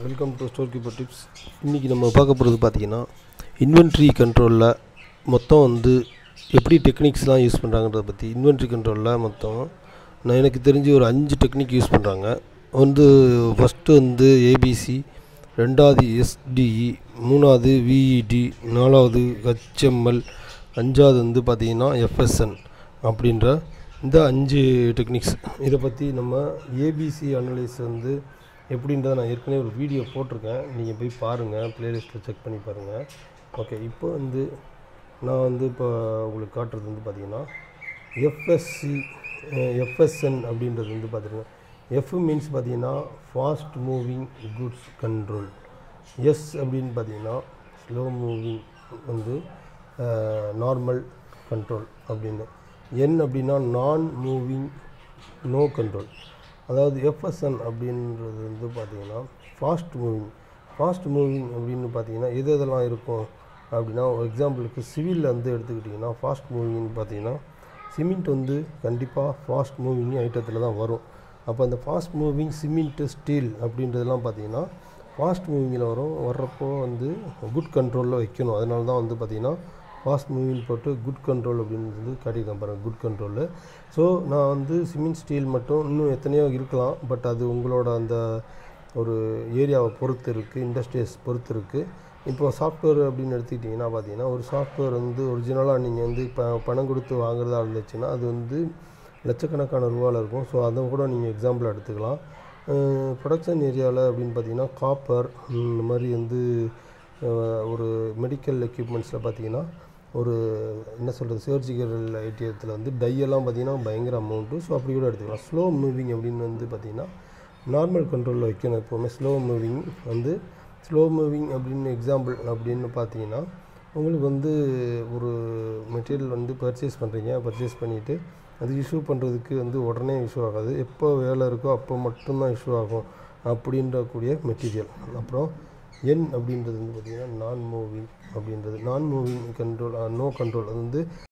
welcome to store keeper tips இன்றைக்கி நம்ம பார்க்க போகிறது பார்த்தீங்கன்னா இன்வென்ட்ரி கண்ட்ரோலில் மொத்தம் வந்து எப்படி டெக்னிக்ஸ்லாம் யூஸ் பண்ணுறாங்கன்றத பற்றி இன்வென்ட்ரி கண்ட்ரோலில் மொத்தம் நான் எனக்கு தெரிஞ்சு ஒரு அஞ்சு டெக்னிக் யூஸ் பண்ணுறாங்க வந்து ஃபஸ்ட்டு வந்து ஏபிசி ரெண்டாவது எஸ்டிஇ மூணாவது விஇடி நாலாவது ஹெச்எம்எல் அஞ்சாவது வந்து பார்த்தீங்கன்னா எஃப்எஸ்என் அப்படின்ற இந்த அஞ்சு டெக்னிக்ஸ் இதை பற்றி நம்ம ஏபிசி அனலைஸ் வந்து எப்படின்றத நான் ஏற்கனவே ஒரு வீடியோ போட்டிருக்கேன் நீங்கள் போய் பாருங்கள் ப்ளேலிஸ்ட்டில் செக் பண்ணி பாருங்கள் ஓகே இப்போ வந்து நான் வந்து இப்போ உங்களுக்கு காட்டுறது வந்து பார்த்தீங்கன்னா எஃப்எஸ்சி எஃப்எஸ்என் அப்படின்றது வந்து பார்த்துருங்க எஃப் மீன்ஸ் பார்த்தீங்கன்னா fast moving goods control S அப்படின்னு பார்த்தீங்கன்னா ஸ்லோ மூவிங் வந்து நார்மல் கண்ட்ரோல் அப்படின்னு என் அப்படின்னா நான் மூவிங் நோ கண்ட்ரோல் அதாவது எஃப்எஸ்என் அப்படின்றது வந்து பார்த்திங்கன்னா ஃபாஸ்ட் மூவிங் ஃபாஸ்ட் மூவிங் அப்படின்னு பார்த்தீங்கன்னா எது எதெல்லாம் இருக்கும் அப்படின்னா ஒரு எக்ஸாம்பிளுக்கு சிவிலில் வந்து எடுத்துக்கிட்டிங்கன்னா ஃபாஸ்ட் மூவிங்னு பார்த்தீங்கன்னா சிமெண்ட் வந்து கண்டிப்பாக ஃபாஸ்ட் மூவிங் ஐட்டத்தில் தான் வரும் அப்போ அந்த ஃபாஸ்ட் மூவிங் சிமெண்ட்டு ஸ்டீல் அப்படின்றதெல்லாம் பார்த்தீங்கன்னா ஃபாஸ்ட் மூவிங்கில் வரும் வர்றப்போ வந்து குட் கண்ட்ரோலில் வைக்கணும் அதனால தான் வந்து பார்த்திங்கன்னா ஃபாஸ்ட் மூவிங் போட்டு குட் கண்ட்ரோல் அப்படின்னு வந்து காட்டியிருக்கேன் பாருங்கள் குட் கண்ட்ரோலு ஸோ நான் வந்து சிமெண்ட் ஸ்டீல் மட்டும் இன்னும் எத்தனையோ இருக்கலாம் பட் அது உங்களோட அந்த ஒரு ஏரியாவை பொறுத்து இருக்குது இண்டஸ்ட்ரீஸ் பொறுத்து இருக்குது இப்போ சாஃப்ட்வேர் அப்படின்னு எடுத்துக்கிட்டிங்கன்னா பார்த்தீங்கன்னா ஒரு சாஃப்ட்வேர் வந்து ஒரிஜினலாக நீங்கள் வந்து இப்போ பணம் கொடுத்து வாங்குறதா இருந்துச்சுன்னா அது வந்து லட்சக்கணக்கான ரூபாவில் இருக்கும் ஸோ அதை கூட நீங்கள் எக்ஸாம்பிள் எடுத்துக்கலாம் ப்ரொடக்ஷன் ஏரியாவில் அப்படின்னு பார்த்தீங்கன்னா காப்பர் இந்த மாதிரி வந்து ஒரு மெடிக்கல் எக்யூப்மெண்ட்ஸில் பார்த்தீங்கன்னா ஒரு என்ன சொல்கிறது சர்ஜிக்கல் ஐட்டியத்தில் வந்து டையெல்லாம் பார்த்திங்கன்னா பயங்கர அமௌண்ட்டு ஸோ அப்படி கூட எடுத்துக்கலாம் ஸ்லோ மூவிங் அப்படின்னு வந்து பார்த்திங்கன்னா நார்மல் கண்ட்ரோலில் வைக்கணும் எப்போவுமே ஸ்லோ மூவிங் வந்து ஸ்லோ மூவிங் அப்படின்னு எக்ஸாம்பிள் அப்படின்னு பார்த்தீங்கன்னா உங்களுக்கு வந்து ஒரு மெட்டீரியல் வந்து பர்ச்சேஸ் பண்ணுறீங்க பர்ச்சேஸ் பண்ணிவிட்டு அது இஷ்யூ பண்ணுறதுக்கு வந்து உடனே இஷ்யூ ஆகாது எப்போ வேலை இருக்கோ அப்போ மட்டும்தான் இஷ்யூ ஆகும் அப்படின்ற கூடிய மெட்டீரியல் அப்புறம் என் அப்படின்றது வந்து பார்த்திங்கன்னா நான் மூவிங் அப்படின்றது நான் மூவிங் கண்ட்ரோல் நோ கண்ட்ரோல் அது வந்து